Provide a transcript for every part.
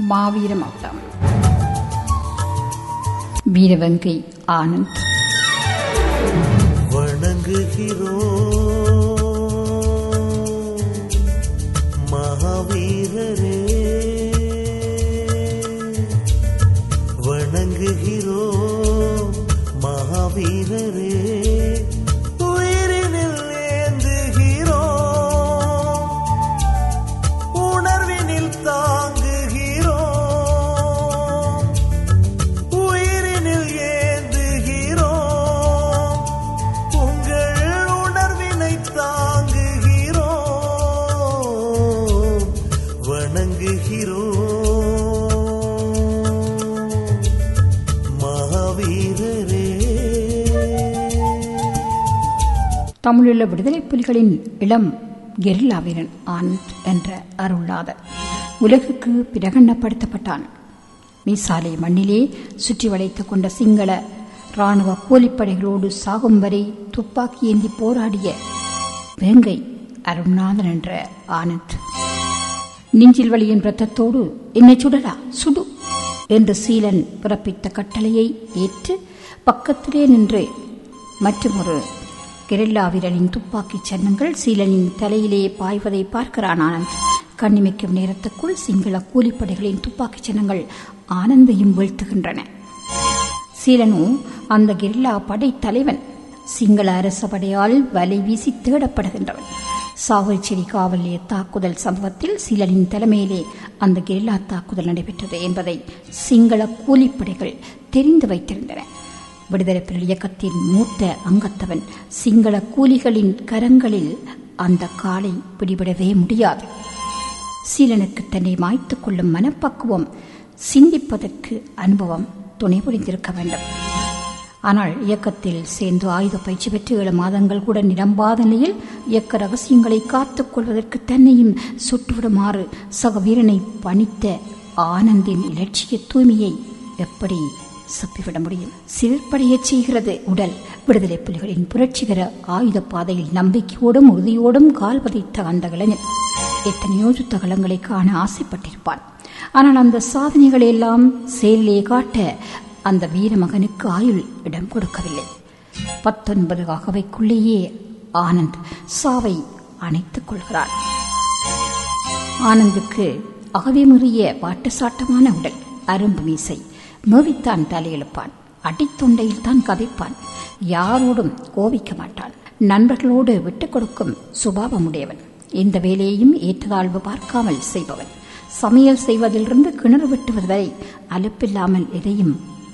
மாவீர மகுடம் வீரவங்கை ஆனந்த் வணங்குகிறோம் மகாவீரரே வணங்குகிறோம் மகாவீரரே உயிரினில் ஏந்துகிறோம் உணர்வினில் தாங்குகிறோம் உயிரினில் ஏந்துகிறோம் உங்கள் உணர்வினை தாங்குகிறோம் வணங்குகிறோம் மகாவீரரே தமிழுள்ள விடுதலை புலிகளின் இளம் கெரில்லா வீரன் ஆனந்த் என்ற அருள்நாதர் உலகுக்கு பிரகடனப்படுத்தப்பட்டான் மீசாலை மண்ணிலே சுற்றி வளைத்துக் கொண்ட சிங்கள ராணுவ கூலிப்படைகளோடு சாகும் வரை துப்பாக்கி ஏந்தி போராடிய வேங்கை அருள்நாதன் என்ற ஆனந்த் நெஞ்சில் வழியின் ரத்தத்தோடு என்னை சுடலா சுடு என்று சீலன் பிறப்பித்த கட்டளையை ஏற்று பக்கத்திலே நின்று மற்றொரு கெரில்லா வீரனின் துப்பாக்கிச் சன்னங்கள் சீலனின் தலையிலே பாய்வதை பார்க்கிறான் ஆனந்த் கண்ணிமைக்கும் நேரத்துக்குள் சிங்கள கூலிப்படைகளின் துப்பாக்கிச் சன்னங்கள் ஆனந்தையும் வீழ்த்துகின்றன சீலனு அந்த கெரில்லா படை தலைவன் சிங்கள அரச படையால் வலை வீசி தேடப்படுகின்றவன் சாவல்செடி காவல் நிலைய தாக்குதல் சம்பவத்தில் சீலனின் தலைமையிலே அந்த கெரில்லா தாக்குதல் நடைபெற்றது என்பதை சிங்கள கூலிப்படைகள் தெரிந்து வைத்திருந்தன விடுதலை புலி இயக்கத்தின் மூத்த அங்கத்தவன் சிங்கள கூலிகளின் கரங்களில் அந்த காலை பிடிபடவே முடியாது சீலனுக்கு தன்னை மாய்த்துக் கொள்ளும் மனப்பக்குவம் சிந்திப்பதற்கு அனுபவம் துணை புரிந்திருக்க வேண்டும் ஆனால் இயக்கத்தில் சேர்ந்து ஆயுத பயிற்சி பெற்று ஏழு மாதங்கள் கூட நிரம்பாத நிலையில் இயக்க ரகசியங்களை காத்துக் கொள்வதற்கு தன்னையும் சுட்டுவிடுமாறு சக வீரனை பணித்த ஆனந்தின் இலட்சிய தூய்மையை எப்படி சப்பிவிட முடியும் சிறுபடையச் செய்கிறது உடல் விடுதலை புலிகளின் புரட்சிகர ஆயுத பாதையில் நம்பிக்கையோடும் உறுதியோடும் கால் பதித்த அந்த இளைஞன் எத்தனையோ யுத்த களங்களை காண ஆசைப்பட்டிருப்பான் ஆனால் அந்த சாதனைகளை எல்லாம் செயலிலே காட்ட அந்த வீரமகனுக்கு ஆயுள் இடம் கொடுக்கவில்லை பத்தொன்பது அகவைக்குள்ளேயே ஆனந்த் சாவை அணைத்துக் கொள்கிறான் ஆனந்துக்கு அகவே முறிய வாட்டசாட்டமான உடல் அரும்பு மீசை மேவித்தான் தலையெழுப்பான் அடித்தொண்டையில் தான் கதைப்பான் யாரோடும் கோபிக்க மாட்டான் நண்பர்களோடு விட்டுக் கொடுக்கும் சுபாவமுடையவன் எந்த வேலையையும் ஏற்றதாழ்வு பார்க்காமல் செய்பவன் சமையல் செய்வதிலிருந்து கிணறு வெட்டுவது வரை அலுப்பில்லாமல் எதையும்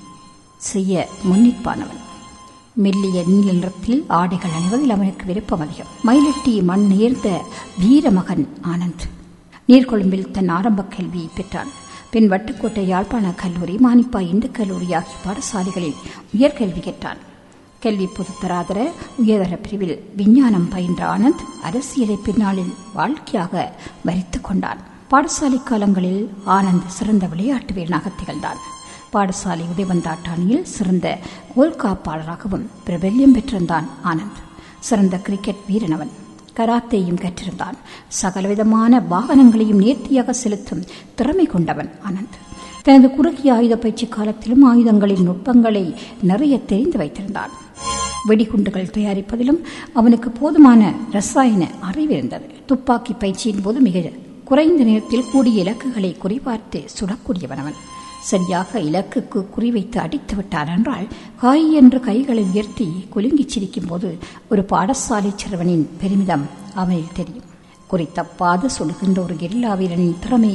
செய்ய முன்னிற்பானவன் மெல்லிய நீல நிறத்தில் ஆடைகள் அணிவதில் அவனுக்கு விருப்பம் அதிகம் மயிலட்டி மண் நேர்ந்த வீரமகன் ஆனந்த் நீர்கொழும்பில் தன் ஆரம்ப கல்வியை பெற்றான் பின் வட்டுக்கோட்டை யாழ்ப்பாண கல்லூரி மானிப்பா இந்து கல்லூரி ஆகிய பாடசாலைகளில் உயர்கல்வி கற்றான் கல்வி பொதுத்தராதர உயர்தர பிரிவில் விஞ்ஞானம் பயின்ற ஆனந்த் அரசியலை பின்னாளில் வாழ்க்கையாக வரித்துக் கொண்டான் பாடசாலை காலங்களில் ஆனந்த் சிறந்த விளையாட்டு வீரனாக திகழ்ந்தான் பாடசாலை உதயவந்தாட்டாணியில் சிறந்த கோல் காப்பாளராகவும் பிரபல்யம் பெற்றிருந்தான் ஆனந்த் சிறந்த கிரிக்கெட் வீரனவன் கராத்தேயும் கற்றிருந்தான் சகலவிதமான வாகனங்களையும் நேர்த்தியாக செலுத்தும் திறமை கொண்டவன் ஆனந்த் தனது குறுகிய ஆயுத பயிற்சி காலத்திலும் ஆயுதங்களின் நுட்பங்களை நிறைய தெரிந்து வைத்திருந்தான் வெடிகுண்டுகள் தயாரிப்பதிலும் அவனுக்கு போதுமான ரசாயன அறிவு இருந்தது துப்பாக்கி பயிற்சியின் போது மிக குறைந்த நேரத்தில் கூடிய இலக்குகளை குறிபார்த்து சுடக்கூடியவன் அவன் சரியாக இலக்குக்கு குறிவைத்து அடித்து விட்டான் என்றால் காய் என்று கைகளை உயர்த்தி குலுங்கிச் சிரிக்கும் போது ஒரு பாடசாலை சிறுவனின் பெருமிதம் அவனில் தெரியும் குறித்தப்பாது சொல்கின்ற ஒரு கெரில்லா வீரனின் திறமை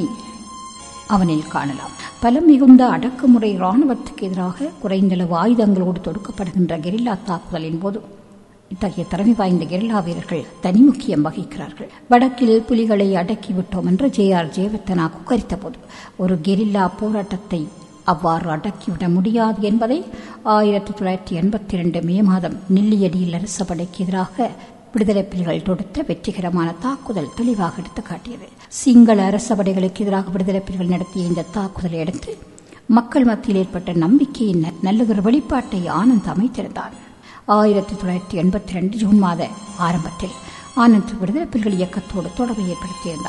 அவனில் காணலாம் பலம் மிகுந்த அடக்குமுறை இராணுவத்துக்கு எதிராக குறைந்தளவு ஆயுதங்களோடு தொடுக்கப்படுகின்ற கெரில்லா தாக்குதலின் போது இத்தகைய திறமை வாய்ந்த கெரில்லா வீரர்கள் தனி முக்கியம் வகிக்கிறார்கள் வடக்கில் புலிகளை அடக்கிவிட்டோம் என்று ஜே ஆர் ஜெயவர்த்தனா குக்கரித்த போது ஒரு கெரில்லா போராட்டத்தை அவ்வாறு அடக்கிவிட முடியாது என்பதை ஆயிரத்தி தொள்ளாயிரத்தி எண்பத்தி இரண்டு மே மாதம் நெல்லியடியில் அரச படைக்கு எதிராக விடுதலை புலிகள் தொடுத்த வெற்றிகரமான தாக்குதல் தெளிவாக எடுத்து காட்டியது சிங்கள அரச படைகளுக்கு எதிராக விடுதலை புலிகள் நடத்திய இந்த தாக்குதலை அடுத்து மக்கள் மத்தியில் ஏற்பட்ட நம்பிக்கையின் நல்லதொரு வெளிப்பாட்டை ஆனந்த் அமைத்திருந்தான் ஆயிரத்தி தொள்ளாயிரத்தி எண்பத்தி ரெண்டு ஜூன் மாத ஆரம்பத்தில் ஆனந்த் விடுதலை புலிகள் இயக்கத்தோடு தொடர்பை ஏற்படுத்தியிருந்தார்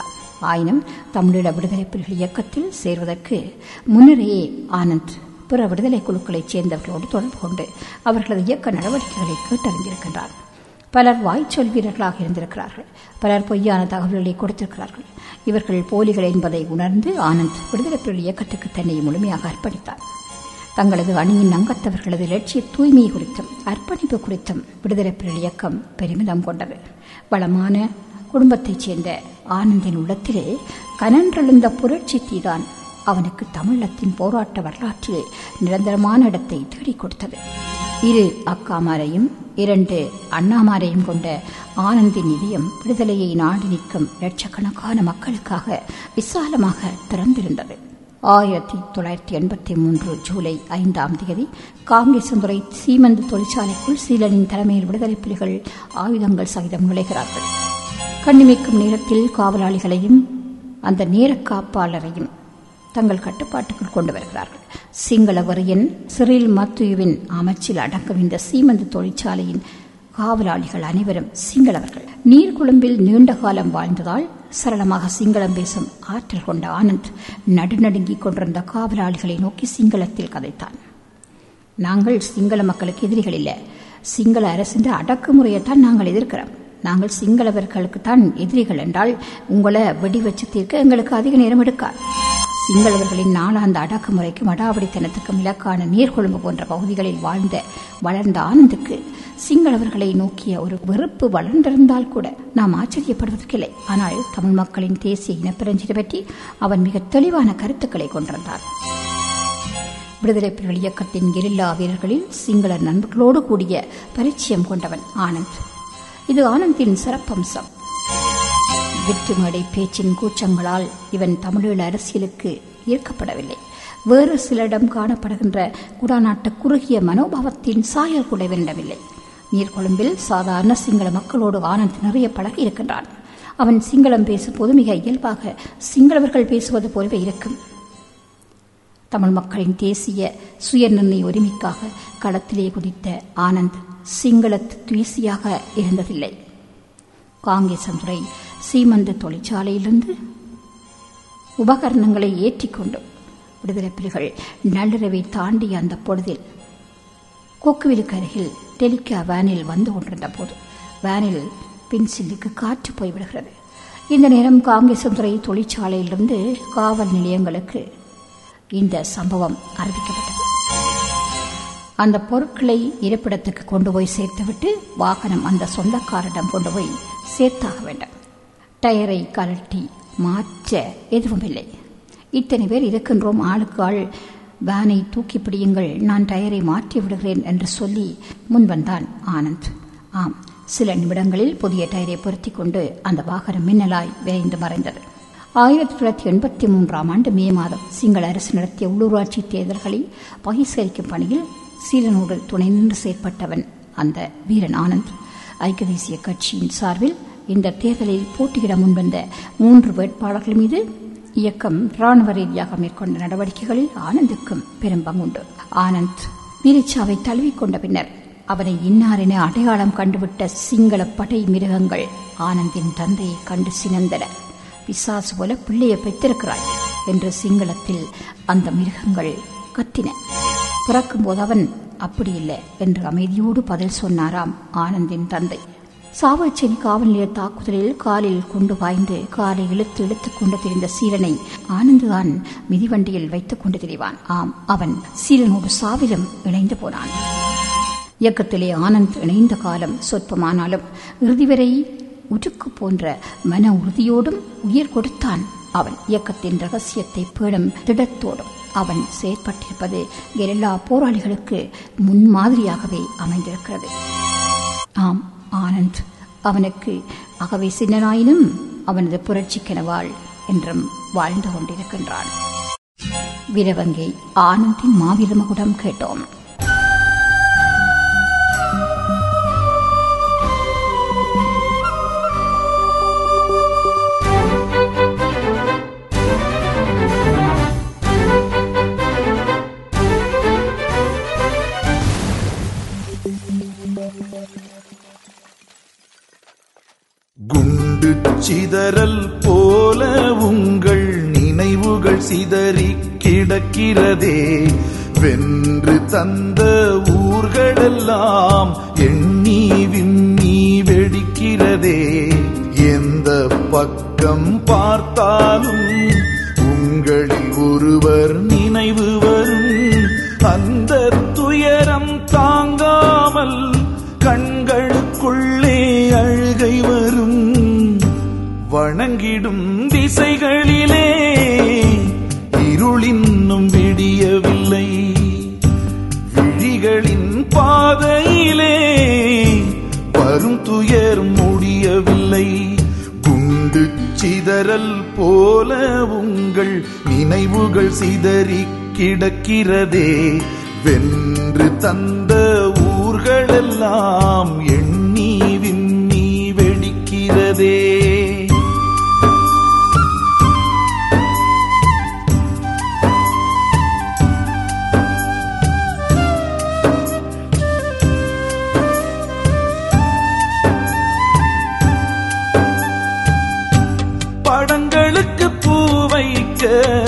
ஆயினும் தமிழீழ விடுதலை புலிகள் இயக்கத்தில் சேர்வதற்கு முன்னரே ஆனந்த் பிற விடுதலை குழுக்களைச் சேர்ந்தவர்களோடு தொடர்பு கொண்டு அவர்களது இயக்க நடவடிக்கைகளை கேட்டறிந்திருக்கின்றார் பலர் வாய்ச்சொல் வீரர்களாக இருந்திருக்கிறார்கள் பலர் பொய்யான தகவல்களை கொடுத்திருக்கிறார்கள் இவர்கள் போலிகள் என்பதை உணர்ந்து ஆனந்த் விடுதலை புலிகள் இயக்கத்துக்கு தன்னை முழுமையாக அர்ப்பணித்தார் தங்களது அணியின் அங்கத்தவர்களது லட்சிய தூய்மை குறித்தும் அர்ப்பணிப்பு குறித்தும் விடுதலை புலிகள் இயக்கம் பெருமிதம் கொண்டது வளமான குடும்பத்தைச் சேர்ந்த ஆனந்தின் உள்ளத்திலே கனன்றெழுந்த புரட்சி தீதான் அவனுக்கு தமிழத்தின் போராட்ட வரலாற்றில் நிரந்தரமான இடத்தை தேடிக் கொடுத்தது இரு அக்காமாரையும் இரண்டு அண்ணாமாரையும் கொண்ட ஆனந்தின் இதயம் விடுதலையை நாடி நிற்கும் லட்சக்கணக்கான மக்களுக்காக விசாலமாக திறந்திருந்தது ஆயிரத்தி தொள்ளாயிரத்தி எண்பத்தி மூன்று ஜூலை ஐந்தாம் தேதி காங்கேசந்துறை சீமந்து தொழிற்சாலைக்குள் சீலனின் தலைமையில் விடுதலை புலிகள் ஆயுதங்கள் சகிதம் நுழைகிறார்கள் கண்ணிமைக்கும் நேரத்தில் காவலாளிகளையும் அந்த நேர காப்பாளரையும் தங்கள் கட்டுப்பாட்டுக்குள் கொண்டு வருகிறார்கள் சிங்கள வரியன் சிறில் மத்துயுவின் அமைச்சில் அடங்கும் இந்த சீமந்து தொழிற்சாலையின் காவலாளிகள் அனைவரும் சிங்களவர்கள் நீர்குழம்பில் நீண்ட காலம் வாழ்ந்ததால் சரளமாக சிங்களம் பேசும் ஆற்றல் கொண்ட ஆனந்த் நடுநடுங்கிக் கொண்டிருந்த காவலாளிகளை நோக்கி சிங்களத்தில் கதைத்தான் நாங்கள் சிங்கள மக்களுக்கு எதிரிகள் இல்லை சிங்கள அரசின் அடக்குமுறையைத்தான் நாங்கள் எதிர்க்கிறோம் நாங்கள் சிங்களவர்களுக்கு தான் எதிரிகள் என்றால் உங்களை வெடி வச்சு தீர்க்க எங்களுக்கு அதிக நேரம் எடுக்காது சிங்களவர்களின் நாளாந்த அடக்குமுறைக்கும் அடாவடித்தனத்துக்கும் இலக்கான நீர்கொழும்பு போன்ற பகுதிகளில் வாழ்ந்த வளர்ந்த ஆனந்துக்கு சிங்களவர்களை நோக்கிய ஒரு வெறுப்பு வளர்ந்திருந்தால் கூட நாம் ஆச்சரியப்படுவதற்கில்லை ஆனால் தமிழ் மக்களின் தேசிய இனப்பிரஞ்சினை பற்றி அவன் மிக தெளிவான கருத்துக்களை கொண்டிருந்தான் விடுதலை புலிகள் இயக்கத்தின் கெரில்லா வீரர்களில் சிங்கள நண்பர்களோடு கூடிய பரிச்சயம் கொண்டவன் ஆனந்த் இது ஆனந்தின் சிறப்பம்சம் வெற்றுமடை பேச்சின் கூச்சங்களால் இவன் தமிழீழ அரசியலுக்கு ஈர்க்கப்படவில்லை வேறு சிலரிடம் காணப்படுகின்ற குடாநாட்டு குறுகிய மனோபாவத்தின் சாயல் கூட இவனிடமில்லை நீர்கொழும்பில் சாதாரண சிங்கள மக்களோடு ஆனந்த் நிறைய பழகி இருக்கின்றான் அவன் சிங்களம் பேசும்போது மிக இயல்பாக சிங்களவர்கள் பேசுவது போலவே இருக்கும் தமிழ் மக்களின் தேசிய சுயநிர்ணய உரிமைக்காக களத்திலே குதித்த ஆனந்த் சிங்கள துவேசியாக இருந்ததில்லை காங்கேசந்துறை சீமந்த தொழிற்சாலையிலிருந்து உபகரணங்களை ஏற்றிக்கொண்டு விடுதலை புலிகள் நள்ளிரவை தாண்டிய அந்த பொழுதில் கொக்குவிலுக்கு அருகில் டெலிகா வேனில் வந்து கொண்டிருந்த போது வேனில் பின்சில்லுக்கு காற்று போய்விடுகிறது இந்த நேரம் காங்கேசந்துறை தொழிற்சாலையிலிருந்து காவல் நிலையங்களுக்கு இந்த சம்பவம் அறிவிக்கப்பட்டது அந்த பொருட்களை இருப்பிடத்துக்கு கொண்டு போய் சேர்த்துவிட்டு வாகனம் அந்த சொந்தக்காரிடம் கொண்டு போய் சேர்த்தாக வேண்டும் டயரை கழட்டி மாற்ற எதுவும் இல்லை இத்தனை பேர் இருக்கின்றோம் ஆளுக்கு ஆள் வேனை தூக்கி பிடியுங்கள் நான் டயரை மாற்றி விடுகிறேன் என்று சொல்லி முன்வந்தான் ஆனந்த் ஆம் சில நிமிடங்களில் புதிய டயரை பொருத்தி கொண்டு அந்த வாகனம் மின்னலாய் விரைந்து மறைந்தது ஆயிரத்தி தொள்ளாயிரத்தி எண்பத்தி மூன்றாம் ஆண்டு மே மாதம் சிங்கள அரசு நடத்திய உள்ளூராட்சி தேர்தல்களை பகிஷ்கரிக்கும் பணியில் சீலனோடு துணை நின்று செயற்பட்டவன் அந்த வீரன் ஆனந்த் ஐக்கிய தேசிய கட்சியின் சார்பில் இந்த தேர்தலில் போட்டியிட முன்வந்த மூன்று வேட்பாளர்கள் மீது இயக்கம் ராணுவ ரீதியாக மேற்கொண்ட நடவடிக்கைகளில் ஆனந்துக்கும் பெரும் பங்குண்டு ஆனந்த் வீரிச்சாவை தழுவிக்கொண்ட பின்னர் அவனை இன்னாரென அடையாளம் கண்டுவிட்ட சிங்கள படை மிருகங்கள் ஆனந்தின் தந்தையை கண்டு சினந்தன பிசாசு போல பிள்ளையை பெற்றிருக்கிறாய் என்று சிங்களத்தில் அந்த மிருகங்கள் கத்தின பிறக்கும்போது அவன் அப்படி இல்லை என்று அமைதியோடு பதில் சொன்னாராம் ஆனந்தின் தந்தை சாவச்சேரி காவல் நிலைய தாக்குதலில் காலில் கொண்டு பாய்ந்து காலை இழுத்து இழுத்துக் கொண்டு திரிந்த சீலனை ஆனந்துதான் மிதிவண்டியில் வைத்துக் கொண்டு திரிவான் ஆம் அவன் சீலனோடு சாவிலும் இணைந்து போனான் இயக்கத்திலே ஆனந்த் இணைந்த காலம் சொற்பமானாலும் இறுதி வரை உருக்கு போன்ற மன உறுதியோடும் உயிர் கொடுத்தான் அவன் இயக்கத்தின் ரகசியத்தை பேணும் திடத்தோடும் அவன் செயற்பட்டிருப்பது எல்லா போராளிகளுக்கு முன்மாதிரியாகவே அமைந்திருக்கிறது ஆம் ஆனந்த் அவனுக்கு அகவை சின்னனாயினும் அவனது புரட்சிக்கெனவாள் என்றும் வாழ்ந்து கொண்டிருக்கின்றான் வீரவங்கை ஆனந்தின் மாவீரமகுடம் கேட்டோம் குண்டு சிதறல் போல சிதறி கிடக்கிறதே வென்று தந்த ஊர்களெல்லாம் எண்ணி விண்ணி வெடிக்கிறதே எந்த பக்கம் பார்த்தாலும் உங்களில் ஒருவர் நினைவு வரும் அந்த துயரம் தாங்காமல் கண்களுக்குள்ளே அழுகை வரும் வணங்கிடும் திசைகளிலே இருளின்னும் விடியவில்லை விழிகளின் பாதையிலே வரும் துயர் முடியவில்லை குண்டு சிதறல் போல உங்கள் நினைவுகள் சிதறி கிடக்கிறதே வென்று தந்த ஊர்களெல்லாம் எண்ணி விண்ணி வெடிக்கிறதே படங்களுக்கு பூ வைக்க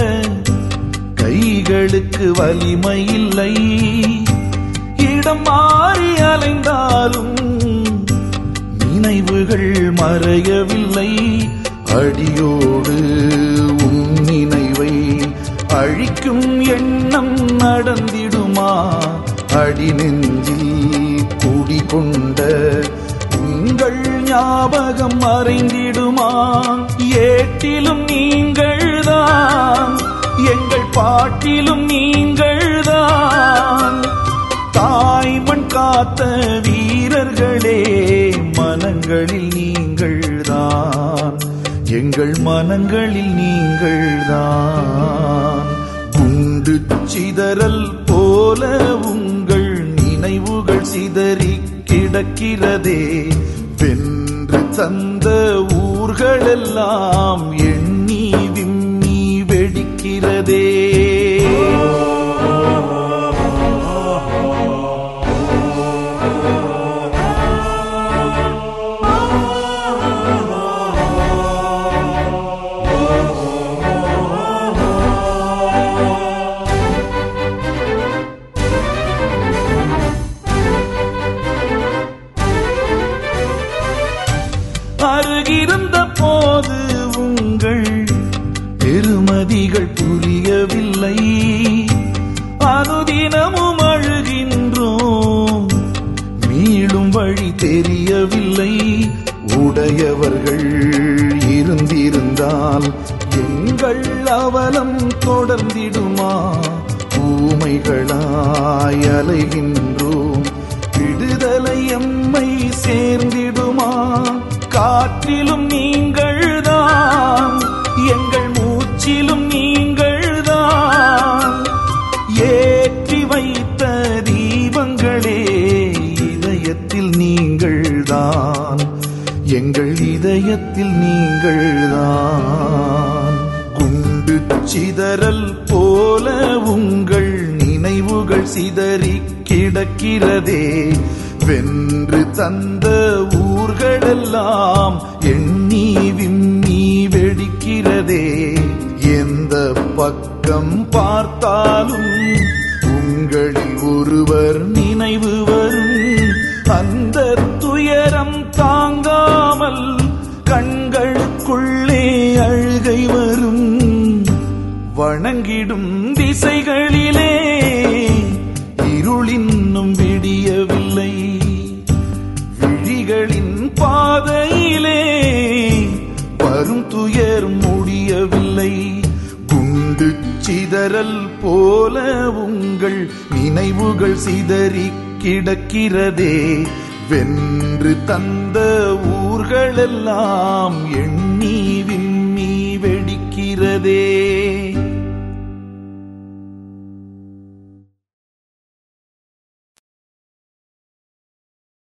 கைகளுக்கு வலிமை இல்லை இடம் மாறி அலைந்தாலும் நினைவுகள் மறையவில்லை அடியோடு உன் நினைவை அழிக்கும் எண்ணம் நடந்திடுமா அடி நெஞ்சில் குடிகொண்ட உங்கள் ஞாபகம் மறைந்திடுமா ஏட்டிலும் நீங்கள்தான் எங்கள் பாட்டிலும் நீங்கள்தான் தாய்மண் காத்த வீரர்களே மனங்களில் நீங்கள்தான் எங்கள் மனங்களில் நீங்கள்தான் குண்டு சிதறல் போல உங்கள் நினைவுகள் சிதறி கிடக்கிறதே வென்று தந்த ஊர்களெல்லாம் எண்ணி விம்மி வெடிக்கிறதே அருகிருந்த போது உங்கள் பெருமதிகள் புரியவில்லை அனுதினமும் அழுகின்றோம் மீளும் வழி தெரியவில்லை உடையவர்கள் இருந்திருந்தால் எங்கள் அவலம் தொடர்ந்திடுமா ஊமைகளாய் அலைகின்றோம் விடுதலை எம்மை சேர்ந்திடுமா காற்றிலும் நீங்கள்தான் எங்கள் மூச்சிலும் நீங்கள்தான் ஏற்றி வைத்த தீபங்களே இதயத்தில் நீங்கள்தான் எங்கள் இதயத்தில் நீங்கள்தான் குண்டு சிதறல் போல உங்கள் நினைவுகள் சிதறி கிடக்கிறதே வென்று தந்த ஊர்களெல்லாம் எண்ணி விம்மி வெடிக்கிறதே எந்த பக்கம் பார்த்தாலும் உங்களில் ஒருவர் நினைவு வரும் அந்த துயரம் தாங்காமல் கண்களுக்குள்ளே அழுகை வரும் வணங்கிடும் திசைகளிலே இருளின்னும் விடியவில்லை விழிகளின் பாதையிலே வரும் துயர் முடியவில்லை குண்டு சிதறல் போல உங்கள் நினைவுகள் சிதறி கிடக்கிறதே வென்று தந்த ஊர்களெல்லாம் எண்ணி விம்மி வெடிக்கிறதே